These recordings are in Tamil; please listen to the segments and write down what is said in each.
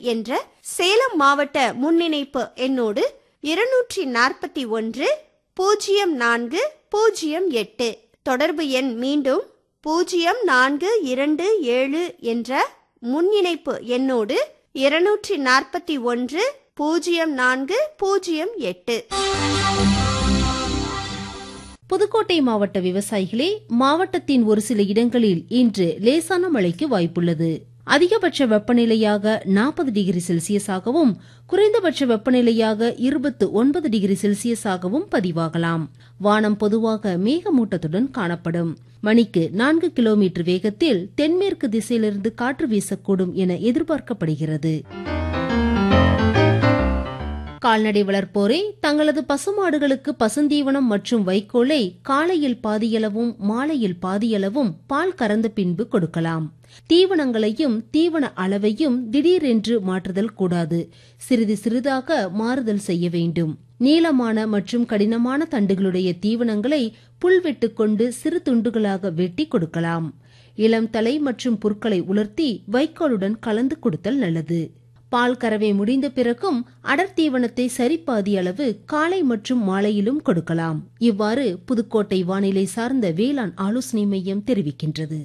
என்ற சேலம் மாவட்ட முன்னிணைப்பு எண்ணோடு இருநூற்றி நாற்பத்தி ஒன்று பூஜ்ஜியம் நான்கு பூஜ்ஜியம் எட்டு தொடர்பு எண் மீண்டும் பூஜ்ஜியம் நான்கு இரண்டு ஏழு என்ற முன்னிணைப்பு எண்ணோடு இருநூற்றி நாற்பத்தி ஒன்று பூஜ்ஜியம் நான்கு பூஜ்ஜியம் எட்டு புதுக்கோட்டை மாவட்ட விவசாயிகளே மாவட்டத்தின் ஒரு சில இடங்களில் இன்று லேசான மழைக்கு வாய்ப்புள்ளது அதிகபட்ச வெப்பநிலையாக நாற்பது டிகிரி செல்சியஸாகவும் குறைந்தபட்ச வெப்பநிலையாக இருபத்து ஒன்பது டிகிரி செல்சியஸாகவும் பதிவாகலாம் வானம் பொதுவாக மேகமூட்டத்துடன் காணப்படும் மணிக்கு நான்கு கிலோமீட்டர் வேகத்தில் தென்மேற்கு திசையிலிருந்து காற்று வீசக்கூடும் என எதிர்பார்க்கப்படுகிறது கால்நடை வளர்ப்போரே தங்களது பசுமாடுகளுக்கு பசுந்தீவனம் மற்றும் வைக்கோலை காலையில் பாதியளவும் மாலையில் பாதியளவும் பால் கறந்த பின்பு கொடுக்கலாம் தீவனங்களையும் தீவன அளவையும் திடீரென்று மாற்றுதல் கூடாது சிறிது சிறிதாக மாறுதல் செய்ய வேண்டும் நீளமான மற்றும் கடினமான தண்டுகளுடைய தீவனங்களை புல்வெட்டு கொண்டு சிறு துண்டுகளாக வெட்டி கொடுக்கலாம் இளம் தலை மற்றும் புற்களை உலர்த்தி வைக்கோலுடன் கலந்து கொடுத்தல் நல்லது பால் கறவை முடிந்த பிறகும் அடர் தீவனத்தை சரிபாதி அளவு காலை மற்றும் மாலையிலும் கொடுக்கலாம் இவ்வாறு புதுக்கோட்டை வானிலை சார்ந்த வேளாண் ஆலோசனை மையம் தெரிவிக்கின்றது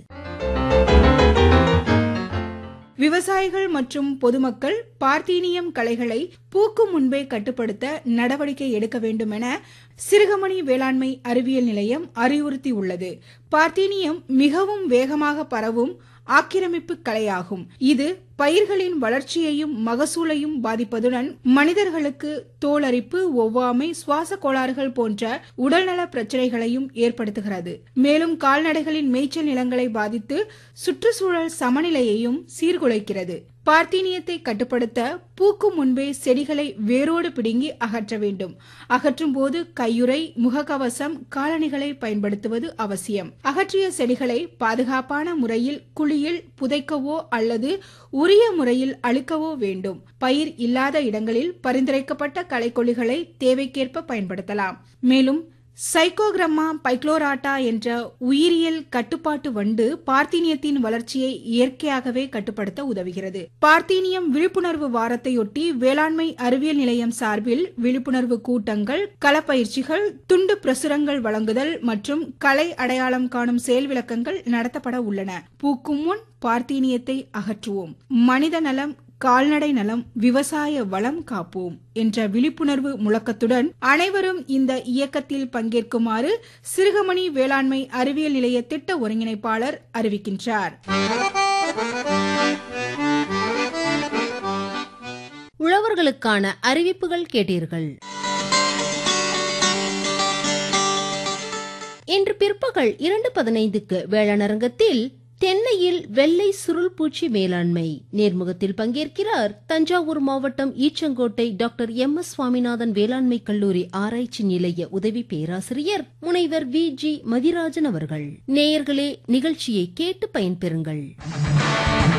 விவசாயிகள் மற்றும் பொதுமக்கள் பார்த்தீனியம் களைகளை பூக்கும் முன்பே கட்டுப்படுத்த நடவடிக்கை எடுக்க வேண்டும் என சிறுகமணி வேளாண்மை அறிவியல் நிலையம் அறிவுறுத்தியுள்ளது பார்த்தீனியம் மிகவும் வேகமாக பரவும் ஆக்கிரமிப்பு கலையாகும் இது பயிர்களின் வளர்ச்சியையும் மகசூலையும் பாதிப்பதுடன் மனிதர்களுக்கு தோலரிப்பு ஒவ்வாமை சுவாச கோளாறுகள் போன்ற உடல்நல பிரச்சனைகளையும் ஏற்படுத்துகிறது மேலும் கால்நடைகளின் மேய்ச்சல் நிலங்களை பாதித்து சுற்றுச்சூழல் சமநிலையையும் சீர்குலைக்கிறது பார்த்தீனியத்தை கட்டுப்படுத்த பூக்கும் முன்பே செடிகளை வேரோடு பிடுங்கி அகற்ற வேண்டும் அகற்றும் போது கையுறை முகக்கவசம் காலணிகளை பயன்படுத்துவது அவசியம் அகற்றிய செடிகளை பாதுகாப்பான முறையில் குழியில் புதைக்கவோ அல்லது உரிய முறையில் அழுக்கவோ வேண்டும் பயிர் இல்லாத இடங்களில் பரிந்துரைக்கப்பட்ட களைக்கொல்லிகளை தேவைக்கேற்ப பயன்படுத்தலாம் மேலும் சைக்கோகிரம்மா பைக்ளோராட்டா என்ற உயிரியல் கட்டுப்பாட்டு வண்டு பார்த்தீனியத்தின் வளர்ச்சியை இயற்கையாகவே கட்டுப்படுத்த உதவுகிறது பார்த்தீனியம் விழிப்புணர்வு வாரத்தையொட்டி வேளாண்மை அறிவியல் நிலையம் சார்பில் விழிப்புணர்வு கூட்டங்கள் களப்பயிற்சிகள் துண்டு பிரசுரங்கள் வழங்குதல் மற்றும் கலை அடையாளம் காணும் செயல் விளக்கங்கள் நடத்தப்பட உள்ளன பூக்கும் முன் பார்த்தீனியத்தை அகற்றுவோம் மனித நலம் கால்நடை நலம் விவசாய வளம் காப்போம் என்ற விழிப்புணர்வு முழக்கத்துடன் அனைவரும் இந்த இயக்கத்தில் பங்கேற்குமாறு சிறுகமணி வேளாண்மை அறிவியல் நிலைய திட்ட ஒருங்கிணைப்பாளர் அறிவிக்கின்றார் உழவர்களுக்கான அறிவிப்புகள் கேட்டீர்கள் இன்று பிற்பகல் இரண்டு பதினைந்துக்கு வேளாணரங்கத்தில் தென்னையில் வெள்ளை சுருள் பூச்சி மேலாண்மை நேர்முகத்தில் பங்கேற்கிறார் தஞ்சாவூர் மாவட்டம் Eachangottai doctor M S Swaminathan வேளாண்மை கல்லூரி ஆராய்ச்சி நிலைய உதவி பேராசிரியர் முனைவர் வி ஜி மதிராஜன் அவர்கள் நேயர்களே நிகழ்ச்சியை கேட்டு பயன்பெறுங்கள்